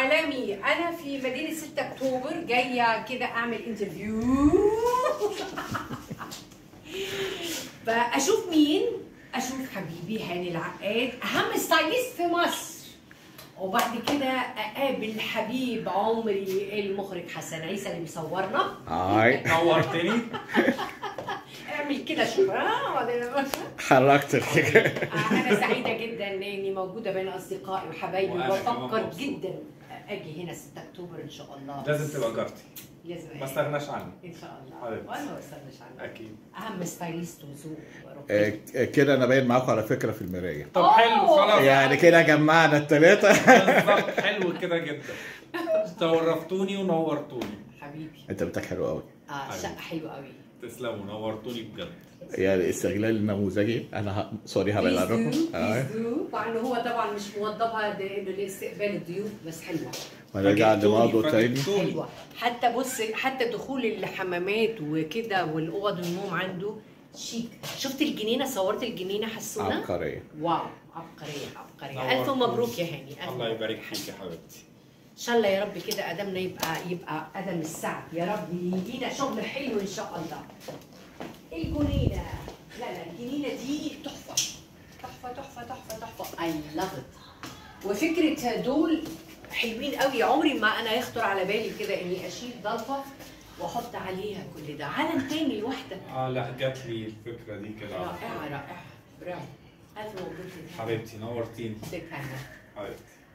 عالمي انا في مدينه 6 اكتوبر جايه كده اعمل انترفيو فاشوف مين اشوف حبيبي هاني العقاد اهم ستايليست في مصر وبعد كده اقابل حبيب عمري المخرج حسن عيسى اللي بيصورنا هاي نورتني اعمل كده شوف آه، وبعدين- حركت الحكاية انا سعيده جدا اني موجوده بين اصدقائي وحبايبي وأنا كمان وبفكر مبسوط. جدا اجي هنا 6 اكتوبر ان شاء الله لازم تبقى جارتي لازم ما استغناش عنك ان شاء الله حبيبتي. وانا ما بستناش عنك اكيد اهم ستايليست وذوق آه، ربنا. كده انا باين معاكم على فكرة في المراية طب حلو أوه. خلاص يعني كده جمعنا التلاتة بالظبط حلو كده جدا شرفتوني ونورتوني حبيبي انت بتاعك حلو قوي اه الشقه حلوه قوي تسلموا نورتوني بجد يعني استغلال النموذجي انا ه... سوري هبعد Please عنكم do, آه. please do. مع انه هو طبعا مش موظفها ده- إنه لاستقبال الضيوف بس حلوه ونرجع فاجئتوني، لموضوع تاني فاجئتوني. حلوه حتى بص حتى دخول الحمامات وكده والاوض النوم عنده شيك شفت الجنينه صورت الجنينه حسونه عبقرية واو عبقريه عبقريه نورتوني. الف مبروك يا هاني ألف الله مبروك. يبارك فيك يا حبيبتي ان شاء الله يا رب كده ادمنا يبقى يبقى ادم السعد يا رب يجينا شغل حلو ان شاء الله الجنينه لا لا الجنينه دي تحفه تحفه تحفه تحفه تحفه اي لاف ات وفكره دول حلوين قوي عمري ما انا يخطر على بالي كده اني اشيل ضلفه واحط عليها كل ده عالم تاني لوحده اه لا جات لي الفكره دي كده رائعه رائعه برافو الف مبروك حبيبتي نورتيني يا حبيبتي حبيبتي